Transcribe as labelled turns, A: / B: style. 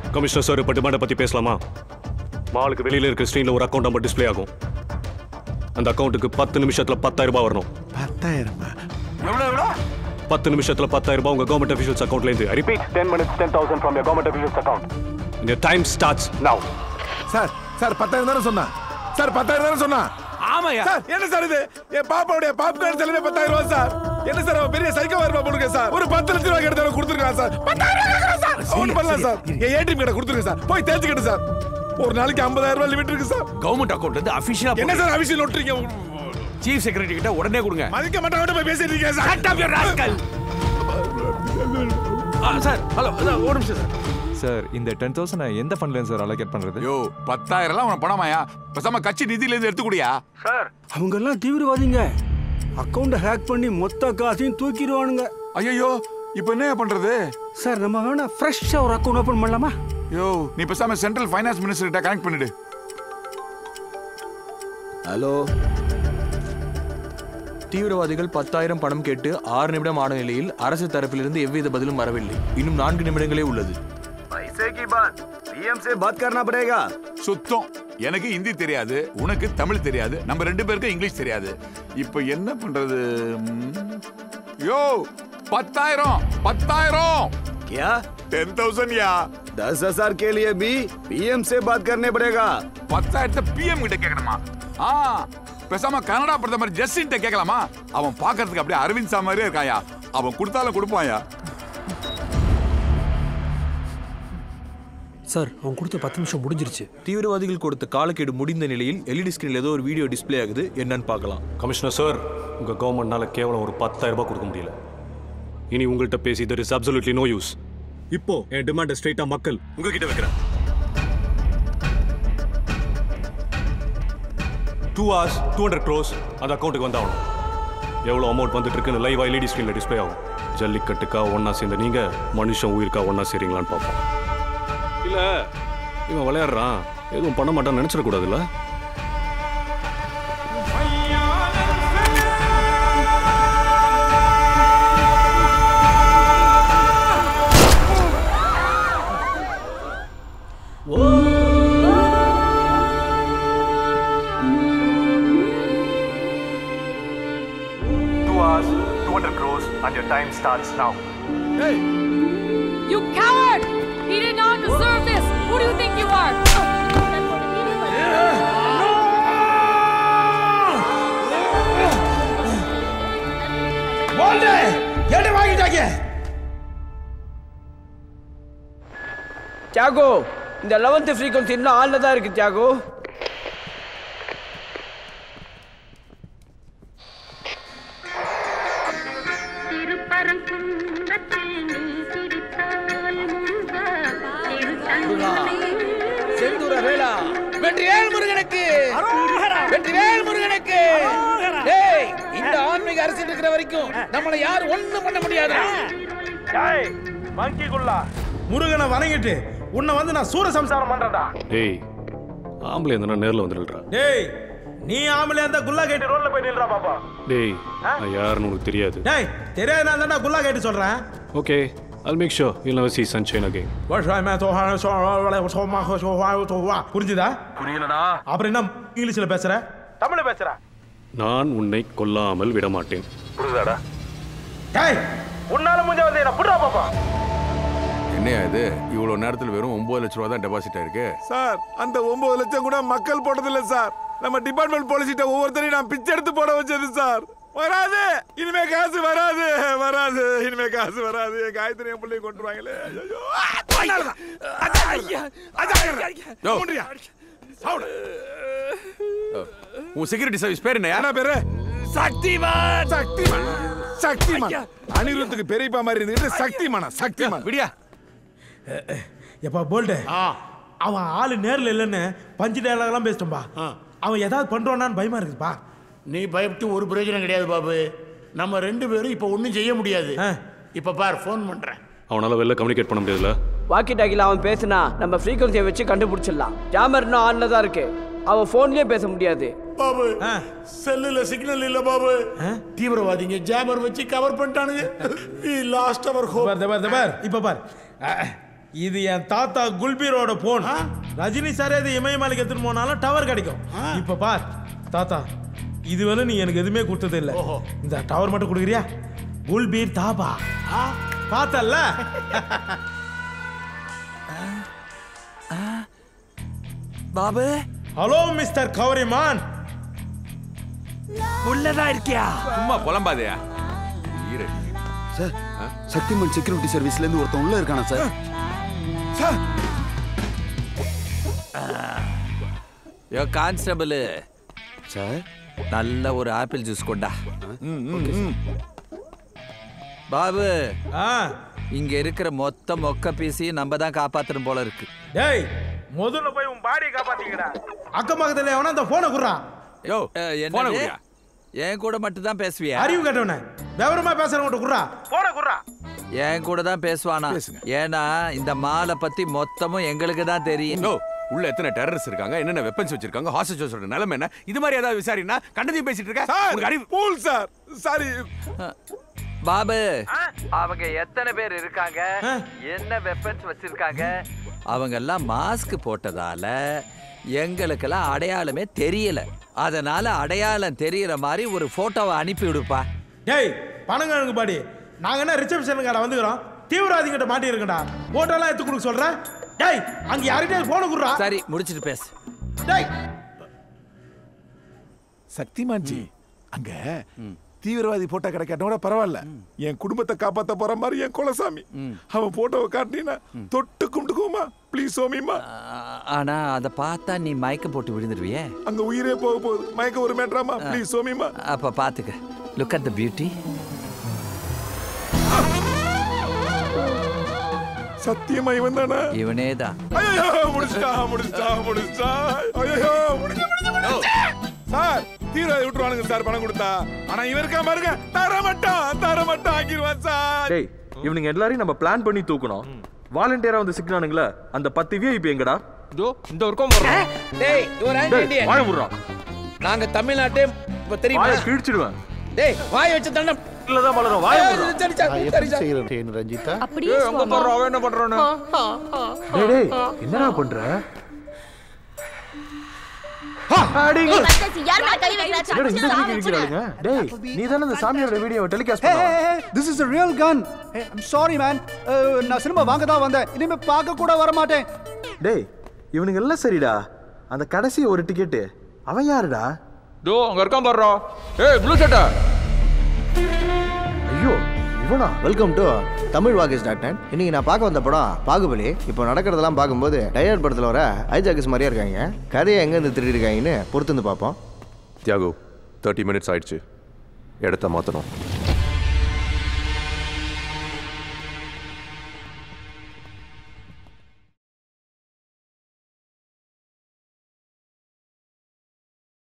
A: Commissioner sir இப்போ டிமாண்டை பற்றி பேசலாமா மாலுக்கு வெளியில் இருக்கிற ஸ்க்ரீனில் ஒரு அக்கௌண்ட் நம்பர் டிஸ்ப்ளே ஆகும் அந்த அக்கௌண்ட்டுக்கு பத்து நிமிஷத்தில் பத்தாயிரம் ரூபாய் வரணும்
B: பத்தாயிரமா
C: எவ்வளோ எவ்வளோ
A: பத்து நிமிஷத்தில் பத்தாயிரம் ரூபாய் உங்கள் கவர்மெண்ட் அஃபீஷியல்ஸ் அக்கௌண்ட்லேருந்து repeat ten minutes ten thousand from government officials account இந்த time starts now
B: sir sir பத்தாயிரம் தானே சொன்னா சார் பத்தாயிரம் தானே சொன்னா
C: ஆமாயா
B: சார் என்ன சார் இது என் பாப்பாவுடைய பாப்கார்ன் செலவே பத்தாயிரம் ரூபாய் சார் என்ன சார் அவன் பெரிய சைக்கோ வருவா போடுங்க சார் ஒரு பத்து லட்ச ரூபாய் எடுத்து கொடுத்துருக்கான் சார் பத்தாயிரம் ரூபாய் கேக்குறான் சார் ஒன்று பண்ணலாம் சார் என் ஏடிஎம் கார்டை கொடுத்துருங்க சார் போய் தேர்ச்சிக்கிட்டு சார் ஒரு நாளைக்கு ஐம்பதாயிரம் ரூபாய் லிமிட் இருக்கு சார்
C: கவர்மெண்ட் அக்கௌண்ட் வந்து அபிஷியலா
B: என்ன சார் அபிஷியல் நோட்டுறீங்க
C: சீஃப் செக்ரட்டரி கிட்ட உடனே கொடுங்க
B: மதிக்க மாட்டாங்க போய் பேசிட்டு இருக்கீங்க sir
C: cut off your rascal sir hello ஒரு நிமிஷம் சார்
D: சார் இந்த டென் தௌசண்ட் எந்த ஃபண்ட்ல சார் அலோகேட் பண்றது
E: யோ பத்தாயிரம் எல்லாம் உனக்கு பணமாயா பேசாம கட்சி நிதியில இருந்து எடுத்துக்கூடியா
F: அவங்க எல்லாம் தீவிரவாதிங்க அக்கௌண்ட்டை ஹேக் பண்ணி மொத்த காசையும் தூக்கிடுவானுங்க
E: ஐயோ இப்போ என்ன பண்றது
F: சார் நம்ம வேணா ஃப்ரெஷ்ஷாக ஒரு அக்கௌண்ட் ஓப்பன் பண்ணலாமா
E: யோ நீ பேசாம சென்ட்ரல் ஃபைனான்ஸ் மினிஸ்டர் கிட்ட கனெக்ட் பண்ணிடு
G: ஹலோ தீவிரவாதிகள் பத்தாயிரம் பணம் கேட்டு ஆறு நிமிடம் ஆன நிலையில் அரசு தரப்பிலிருந்து எவ்வித பதிலும் வரவில்லை இன்னும் நான்கு நிமிடங்களே உள்ளது
H: पैसे की बात पीएम से बात करना पड़ेगा
E: சுத்தம் எனக்கு ஹிந்தி தெரியாது உனக்கு தமிழ் தெரியாது நம்ம ரெண்டு பேருக்கும் இங்கிலீஷ் தெரியாது இப்போ என்ன பண்றது ம். யோ பத்தாயிரம் பத்தாயிரம்
H: क्या
E: டென் தௌசண்ட் யா
H: दस हजार के लिए भी पीएम से बात करने पड़ेगा
E: பத்தாயிரத்தை பிஎம் கிட்ட கேட்கணுமா ஆ பேசாம கனடா பிரதமர் ஜஸ்டின் கேட்கலாமா அவன் பார்க்கறதுக்கு அப்படியே அரவிந்த் சா மாதிரியே இருக்காயா அவன் கொடுத்தாலும் கொடுப்பாயா
F: சார் அவன் கொடுத்த பத்து நிமிஷம் முடிஞ்சிருச்சு
G: தீவிரவாதிகள் கொடுத்த காலக்கெடு முடிந்த நிலையில் எல்இடி ஸ்கிரீனில் ஏதோ ஒரு வீடியோ டிஸ்ப்ளே ஆகுது என்னன்னு பார்க்கலாம்
A: கமிஷனர் சார் உங்கள் கவர்மெண்ட்னால கேவலம் ஒரு பத்தாயிரம் ரூபாய் கொடுக்க முடியல இனி உங்கள்கிட்ட பேசி there is absolutely no use இப்போ என் டிமாண்டை ஸ்ட்ரைட்டா மக்கள் உங்ககிட்ட வைக்கிறேன் two hours two hundred crores அந்த அக்கௌண்ட்டுக்கு வந்தாகணும் எவ்வளோ அமௌண்ட் வந்துட்டு இருக்குன்னு லைவ் எல்இடி ஸ்க்ரீனில் டிஸ்ப்ளே ஆகும் ஜல்லிக்கட்டுக்கா ஒன்றா சேர்ந்த நீங்கள் மனுஷன் உயிருக்கா ஒன்றா சேரீங்களான்னு பார்ப்போம் இல்லை இவன் விளையாடுறான் எதுவும் பண்ண மாட்டான்னு நினச்சிடக்கூடாதுல்ல Two hours, 200 crores, and your time starts now.
I: You coward! He did not deserve this! Who do you think you are?
C: என்ன வாங்கிட்டாங்க
J: தியாகோ இந்த லெவன்த் ஃப்ரீக்வன்சி இன்னும் ஆளில் தான் இருக்கு தியாகோ செந்தூர வேளா வெற்றிவேல் முருகனுக்கு வெற்றிவேல் முருகனுக்கு டேய் இந்த ஆன்மீக அரசு இருக்கிற வரைக்கும் நம்மளை யாரும் ஒண்ணும் பண்ண முடியாதுடா
B: முருகனை வணங்கிட்டு உன்னை வந்து நான் சூர சம்சாரம் பண்றேன்டா
A: டேய் ஆம்பளை இருந்தா நேரில் வந்துடுறா
B: டேய் நீ ஆம்பளை அந்த குல்லா கேட்டு ரோட்ல போய் நில்றா பாப்பா
A: டேய் நான் யாருன்னு உனக்கு தெரியாது
B: டேய் தெரியாது நான் தான்டா குல்லா கேட்டு சொல்றேன்
A: okay I'll make sure you'll never see sunshine again.
B: புரிஞ்சுதா புரியலடா அப்புறம் என்ன இங்கிலீஷ்ல பேசுற தமிழ்ல பேசுற
A: நான் உன்னை கொல்லாமல் விட மாட்டேன் புரியுதாடா
B: டேய் உன்னால முடிஞ்ச வந்து என்ன புடுறா பாப்பா
E: என்னையா இது இவ்வளவு நேரத்துல வெறும் ஒன்பது லட்ச ரூபா தான் டெபாசிட் ஆயிருக்கு
B: சார் அந்த ஒன்பது லட்சம் கூட மக்கள் போட்டது இல்ல சார் நம்ம டிபார்ட்மெண்ட் போலீஸ்கிட்ட ஒவ்வொருத்தரையும் நான் பிச்சை எடுத்து போட வச்சது சார் வராது இனிமே காசு வராது வராது இனிமே காசு வராது என் காயத்ரி என் பிள்ளைய கொண்டுருவாங்களே ஐயோ
E: யோ.
B: மூன்றியா? சாவுடு.
E: உன் செக்யூரிட்டி சர்வீஸ் பேர் என்ன
B: என்ன பேரு
C: சக்திமான்
B: சக்திமான் சக்திமான் அனிருத்துக்கு பெரியப்பா மாதிரி இருந்துட்டு சக்திமானா சக்திமான்
E: விடியா
B: எப்பா போல்டு அவன் ஆளு நேர்ல இல்லைன்னு பஞ்சு டயலாக்லாம் பேசிட்டோம்பா அவன் ஏதாவது பண்றானான்னு பயமா இருக்குப்பா
K: நீ பயப்பட்டு ஒரு பிரயோஜனம் கிடையாது பாபு நம்ம ரெண்டு பேரும் இப்போ ஒன்றும் செய்ய முடியாது இப்போ பார் ஃபோன் பண்ணுறேன்
A: அவனால வெளில கம்யூனிகேட் பண்ண முடியாதுல்ல
J: வாக்கி டாக்கில அவன் பேசினா நம்ம ஃப்ரீக்வன்சியை வச்சு கண்டுபிடிச்சிடலாம் ஜாமர் இன்னும் ஆன்ல தான் இருக்கு அவன் ஃபோன்லயே பேச முடியாது
K: பாபு செல்லுல சிக்னல் இல்ல பாபு தீவிரவாதிங்க ஜாமர் வச்சு கவர் பண்ணிட்டானுங்க லாஸ்ட் அவர் ஹோப்
B: பார் பார் பார் இப்ப பார் அஹ்,
C: இது என் தாத்தா குல்பீரோட போன் ரஜினி சாரே இது இமயமலைக்கு எடுத்துட்டு போனாலும் டவர் கிடைக்கும் இப்ப பார் தாத்தா இதுவரை நீ எனக்கு எதுவுமே கொடுத்தது இல்ல இந்த டவர் மட்டும் கொடுக்குறியா குல்பீர் தாபா பார்த்தல்ல
J: பாபு
C: ஹலோ மிஸ்டர் கௌரிமான்
J: உள்ளதான் இருக்கியா
E: சும்மா புலம்பாதையா ஈரடி
H: சார் சக்திமன் செக்யூரிட்டி சர்வீஸ்ல இருந்து ஒருத்தன் உள்ள இருக்கானா சார்
B: சார்
J: யோ கான்ஸ்டபிள்
H: சார்
J: நல்ல ஒரு ஆப்பிள் ஜூஸ் கொண்டா பாபு
C: ஆ
J: இங்க இருக்கிற மொத்த மொக்க பீஸையும் நம்ம தான் காப்பாத்தணும் போல இருக்கு
C: டேய் முதல்ல போய் உன் பாடியை காப்பாத்திக்கடா அக்கம் பக்கத்துல எவனா அந்த போனை குடுறா
E: யோ
J: அஹ்,
E: போன
J: என்னது?
E: குடியா
J: என் கூட மட்டும் தான் பேசுவியா
C: அறிவு கட்டவனே விவரமா பேசுறவங்க குடுறா போனை குடுறா
J: என் கூட தான் பேசுவானா ஏன்னா இந்த மாலை பத்தி மொத்தமும் எங்களுக்கு தான் தெரியும்
E: யோ உள்ள எத்தனை டெரரிஸ்ட் இருக்காங்க என்னென்ன வெப்பன்ஸ் வச்சிருக்காங்க ஹாஸ்டேஜஸோட நிலைமை என்ன இது மாதிரி ஏதாவது விசாரினா கண்டதையும் பேசிட்டு இருக்க
B: சார்
E: உனக்கு அறிவு
B: பூல் சார் சாரி
J: பாபு அவங்க எத்தனை பேர் இருக்காங்க என்ன வெப்பன்ஸ் வச்சிருக்காங்க அவங்க எல்லாம் மாஸ்க் போட்டதால எங்களுக்கெல்லாம் அடையாளமே தெரியல அதனால அடையாளம் தெரியற மாதிரி ஒரு போட்டோவை அனுப்பி விடுப்பா
C: டேய் பணங்கிழங்கு பாடி நாங்க என்ன ரிசப்ஷன் கடை வந்துக்கிறோம் தீவிரவாதிகிட்ட மாட்டி இருக்கடா போட்டோலாம் எடுத்து கொடுக்க சொல்றேன் டேய் அங்க யார்கிட்டயும் போன குடுறா
J: சரி முடிச்சிட்டு பேசு
C: டேய்
B: சக்திமான் ஜி அங்க தீவிரவாதி போட்டோ கிடைக்காட்டோட பரவாயில்ல என் குடும்பத்தை காப்பாத்த போற மாதிரி என் குலசாமி அவன் போட்டோவை காட்டினா தொட்டு கும்பிட்டுக்குமா ப்ளீஸ் சோமிமா
J: ஆ- ஆனா அதை பார்த்தா நீ மயக்கம் போட்டு விழுந்துருவியே
B: அங்க உயிரே போக போகுது மயக்க ஒரு மேட்ராமா ப்ளீஸ் சோமிமா
J: அப்ப பாத்துக்க லுக் அட் த பியூட்டி
B: சத்தியமா இவன் தானே
J: இவனே தான்
B: ஐயோ முடிச்சிட்டா முடிச்சிட்டா முடிச்சிட்டா ஐயோ முடிச்சு முடிச்சு முடிச்சு சார் தீவிரவாதி விட்டுருவானுங்க சார் பணம் கொடுத்தா ஆனா இவன் இருக்கா பாருங்க தர மாட்டான் தர மாட்டான் ஆக்கிடுவான் சார்
G: டேய் இவனுங்க எல்லாரையும் நம்ம பிளான் பண்ணி தூக்கணும் வாலண்டியரா வந்து சிக்கினானுங்களே அந்த பத்து விஐபி எங்கடா
D: இதோ இந்த வரைக்கும் வர்றோம்
J: டேய் இவர்
G: டேய் வாய விடுறா
J: நாங்க தமிழ்நாட்டே இப்ப தெரியுமா
G: வாய கிழிச்சிடுவேன்
J: டேய் வாய் வச்சு தண்ணம்
G: இல்லதான் வளரும் வாய விடுறா
J: சரி சரி சரி சரி
H: செய்யறேன் ரஞ்சிதா
I: அப்படியே
G: ஏய் அங்க பாரு அவன் என்ன பண்றானு டேய் டேய் என்னடா பண்ற அடிங்க
I: யார் மேல கை வைக்கிறா
G: என்னடா இந்த வீடியோ இருக்கிறாளுங்க டேய் நீ தானே இந்த சாமியோட வீடியோவை டெலிகாஸ்ட் பண்ண
H: this is a real gun hey i'm sorry man Uh, நான் சினிமா வாங்க தான் வந்தேன் இனிமே பார்க்க கூட வர மாட்டேன்
G: டேய் இவனுங்க எல்லாம் சரிடா அந்த கடைசி ஒரு டிக்கெட்டு அவன் யாருடா
D: இதோ அங்க இருக்கான் பாடுறா ஏய் ப்ளூ சட்டை
G: ஐயோ இவனா
L: welcome to Tamil Vagesh dot net இன்னைக்கு நான் பார்க்க வந்த படம் பாகுபலி இப்போ நடக்கிறதெல்லாம் பார்க்கும்போது டயர் படத்தில் வர ஐஜாக்கஸ் மாதிரியே இருக்காங்க கதையை எங்கேருந்து திருடி இருக்காங்கன்னு பொறுத்து வந்து பார்ப்போம்
M: தியாகு தேர்ட்டி மினிட்ஸ் ஆயிடுச்சு இடத்த மாற்றணும்